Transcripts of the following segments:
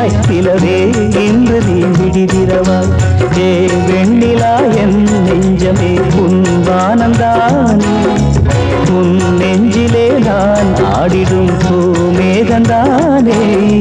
விழியாய் நிலவே இன்று நீ விடிதிரவாய் ஏ வெண்ணிலா என் நெஞ்சமே உன் வானந்தானே உன் நெஞ்சிலே நான் ஆடிடும் பூமேகந்தானே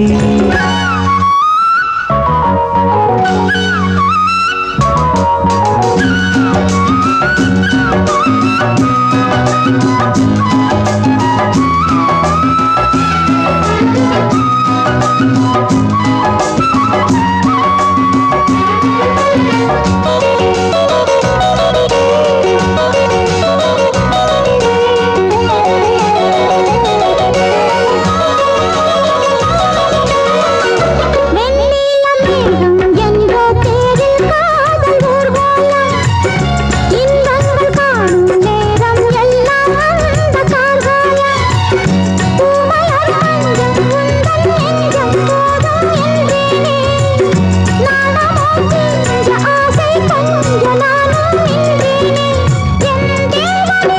வெண்ணிலம் மேகம் என்ற பேரில் காதல் ஊர்வலம் இன்பங்கள் காணும் நேரம் எல்லாம் அந்த கார்காலம் பூமலர் மஞ்சள் உந்தன் நெஞ்சம் போதும் என்றேனே நாணமோ கொஞ்ச ஆசை கொஞ்ச நானும் நின்றேனே என் தேவனே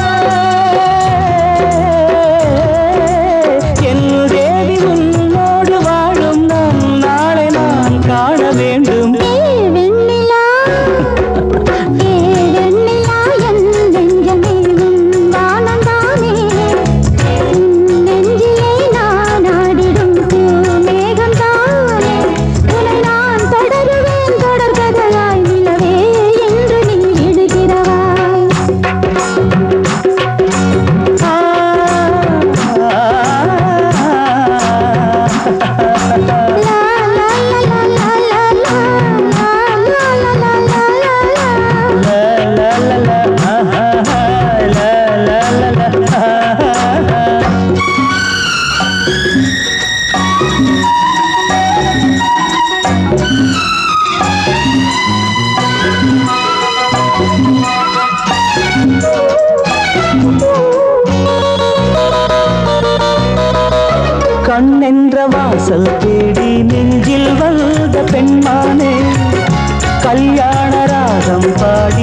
என் தேவி உன்னோடு வாழும் நான் நாளை நான் காண வேண்டும் ஏ வெண்ணிலா ஏ வெண்ணிலா என் நெஞ்சமே உன் வானந்தானே உன் நெஞ்சிலே நான் ஆடிடும் பூமேகம்தானே உன்னை நான் தொடருவேன் தொடர்கதையாய் நிலவே என்று நீ இடுகிறவாய் ஆ, லா லா லா லா லா லா லா லா லா லா லா லா லா, லா, லா, லா, ஆஹா, லா, லா, லா, லா, ஆஹா. கண்ணென்ற வாசல் தேடி நெஞ்சில் வந்த பெண்மானே கல்யாண ராகம் பாடி